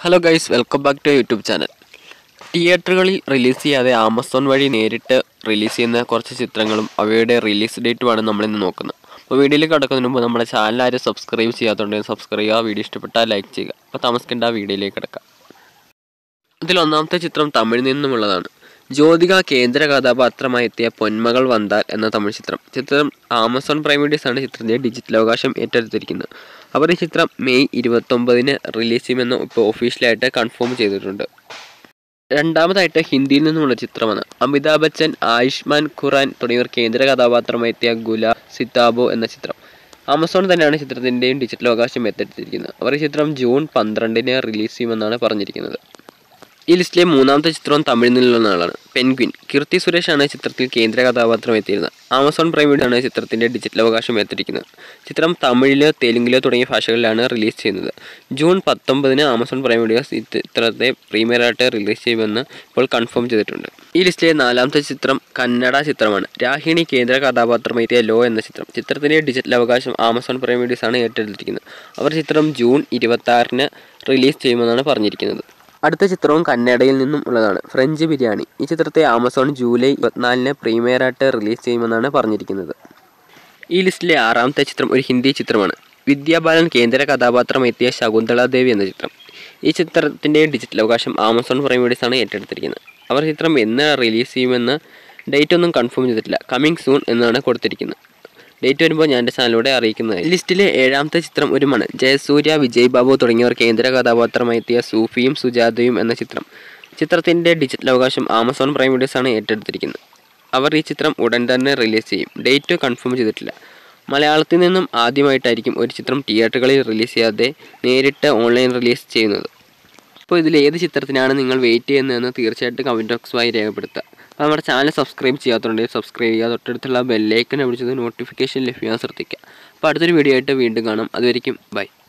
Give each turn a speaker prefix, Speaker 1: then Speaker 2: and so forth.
Speaker 1: hello guys welcome back to YouTube channel തിയേറ്ററുകളിൽ release ചെയ്യാതെ Amazon വഴി നേരിട്ട് റിലീസ് ചെയ്യുന്ന കുറച്ച് ചിത്രങ്ങളും അവയുടെ റിലീസ് ഡേറ്റുമാണ് നമ്മളിന്ന് നോക്കുന്നത് അപ്പോൾ വീഡിയോയിലേക്ക് കടക്കുന്നതിന് മുമ്പ് നമ്മുടെ ചാനൽ ആരും സബ്സ്ക്രൈബ് ചെയ്യാത്തതുകൊണ്ട് സബ്സ്ക്രൈബ് ചെയ്യുക വീഡിയോ ഇഷ്ടപ്പെട്ടാൽ ലൈക്ക് ചെയ്യുക അപ്പോൾ താമസിക്കേണ്ട ആ വീഡിയോയിലേക്ക് കിടക്കാം ഇതിൽ ഒന്നാമത്തെ ചിത്രം തമിഴിൽ നിന്നുമുള്ളതാണ് ജ്യോതിക കേന്ദ്ര കഥാപാത്രമായി എത്തിയ പൊന്മകൾ വന്താൽ എന്ന തമിഴ് ചിത്രം ചിത്രം ആമസോൺ പ്രൈം വീഡിയോസ് ആണ് ചിത്രത്തിന്റെ ഡിജിറ്റൽ അവകാശം ഏറ്റെടുത്തിരിക്കുന്നത് അവർ ഈ ചിത്രം മെയ് ഇരുപത്തൊമ്പതിന് റിലീസ് ചെയ്യുമെന്ന് ഇപ്പോൾ ഒഫീഷ്യലായിട്ട് കൺഫേം ചെയ്തിട്ടുണ്ട് രണ്ടാമതായിട്ട് ഹിന്ദിയിൽ നിന്നുമുള്ള ചിത്രമാണ് അമിതാഭ് ബച്ചൻ ആയുഷ്മാൻ ഖുറാൻ തുടങ്ങിയവർ കേന്ദ്ര കഥാപാത്രമായി എത്തിയ ഗുല സിതാബോ എന്ന ചിത്രം ആമസോൺ തന്നെയാണ് ചിത്രത്തിൻ്റെയും ഡിജിറ്റൽ അവകാശം ഏറ്റെടുത്തിരിക്കുന്നത് അവർ ഈ ചിത്രം ജൂൺ പന്ത്രണ്ടിന് റിലീസ് ചെയ്യുമെന്നാണ് പറഞ്ഞിരിക്കുന്നത് ഈ ലിസ്റ്റിലെ മൂന്നാമത്തെ ചിത്രവും തമിഴിൽ നിന്നുള്ള ആളാണ് പെൻഗ്വിൻ കീർത്തി സുരേഷാണ് ചിത്രത്തിൽ കേന്ദ്ര കഥാപാത്രം എത്തിയിരുന്നത് ആമസോൺ പ്രൈം വീഡിയോ ചിത്രത്തിന്റെ ഡിജിറ്റൽ അവകാശം എത്തിയിരിക്കുന്നത് ചിത്രം തമിഴില് തെലുങ്കില് തുടങ്ങിയ ഭാഷകളിലാണ് റിലീസ് ചെയ്യുന്നത് ജൂൺ പത്തൊമ്പതിന് ആമസോൺ പ്രൈം വീഡിയോസ് ഈ ചിത്രത്തെ പ്രീമിയറായിട്ട് റിലീസ് ചെയ്യുമെന്ന് ഇപ്പോൾ കൺഫേം ചെയ്തിട്ടുണ്ട് ഈ ലിസ്റ്റിലെ നാലാമത്തെ ചിത്രം കന്നഡ ചിത്രമാണ് രാഹിണി കേന്ദ്ര കഥാപാത്രമായി എത്തിയ ലോ എന്ന ചിത്രം ചിത്രത്തിന്റെ ഡിജിറ്റൽ അവകാശം ആമസോൺ പ്രൈം വീഡിയോസ് ആണ് ഏറ്റെടുത്തിരിക്കുന്നത് അവർ ചിത്രം ജൂൺ ഇരുപത്തി ആറിന് റിലീസ് ചെയ്യുമെന്നാണ് പറഞ്ഞിരിക്കുന്നത് അടുത്ത ചിത്രവും കന്നഡയിൽ നിന്നും ഉള്ളതാണ് ഫ്രഞ്ച് ബിരിയാണി ഈ ചിത്രത്തെ ആമസോൺ ജൂലൈ ഇരുപത്തിനാലിന് പ്രീമിയറായിട്ട് റിലീസ് ചെയ്യുമെന്നാണ് പറഞ്ഞിരിക്കുന്നത് ഈ ലിസ്റ്റിലെ ആറാമത്തെ ചിത്രം ഒരു ഹിന്ദി ചിത്രമാണ് വിദ്യാബാലൻ കേന്ദ്ര കഥാപാത്രം എത്തിയ ശകുന്തള ദേവി എന്ന ചിത്രം ഈ ചിത്രത്തിൻ്റെ ഡിജിറ്റൽ അവകാശം ആമസോൺ പ്രൈം വീഡിയോസ് ആണ് ഏറ്റെടുത്തിരിക്കുന്നത് അവർ ചിത്രം എന്ന് റിലീസ് ചെയ്യുമെന്ന് ഡേറ്റ് ഒന്നും കൺഫേം ചെയ്തിട്ടില്ല കമ്മിങ് സൂൺ എന്നാണ് കൊടുത്തിരിക്കുന്നത് ഡേറ്റ് വരുമ്പോൾ ഞാൻ എൻ്റെ ചാനലിലൂടെ അറിയിക്കുന്നതായി ലിസ്റ്റിലെ ഏഴാമത്തെ ചിത്രം ഒരുമാണ് ജയസൂര്യ വിജയ് ബാബു തുടങ്ങിയവർ കേന്ദ്ര കഥാപാത്രമായി എത്തിയ സൂഫിയും സുജാതയും എന്ന ചിത്രം ചിത്രത്തിൻ്റെ ഡിജിറ്റൽ അവകാശം ആമസോൺ പ്രൈം വീഡിയോസ് ആണ് ഏറ്റെടുത്തിരിക്കുന്നത് അവർ ഈ ചിത്രം ഉടൻ തന്നെ റിലീസ് ചെയ്യും ഡേറ്റ് കൺഫേം ചെയ്തിട്ടില്ല മലയാളത്തിൽ നിന്നും ആദ്യമായിട്ടായിരിക്കും ഒരു ചിത്രം തിയേറ്ററുകളിൽ റിലീസ് ചെയ്യാതെ നേരിട്ട് ഓൺലൈൻ റിലീസ് ചെയ്യുന്നത് അപ്പോൾ ഇതിൽ ഏത് ചിത്രത്തിനാണ് നിങ്ങൾ വെയിറ്റ് ചെയ്യുന്നതെന്ന് തീർച്ചയായിട്ടും കമൻറ്റ് ബോക്സ് വഴി രേഖപ്പെടുത്തുക അപ്പോൾ നമ്മുടെ ചാനൽ സബ്സ്ക്രൈബ് ചെയ്യാത്തതുണ്ടെങ്കിൽ സബ്സ്ക്രൈബ് ചെയ്യുക തൊട്ടടുത്തുള്ള ബെല്ലൈക്കൻ വിളിച്ചത് നോട്ടിഫിക്കേഷൻ ലഭ്യമാകാൻ ശ്രദ്ധിക്കുക അപ്പോൾ അടുത്തൊരു വീഡിയോ ആയിട്ട് വീണ്ടും കാണാം അതുവരെയും ബൈ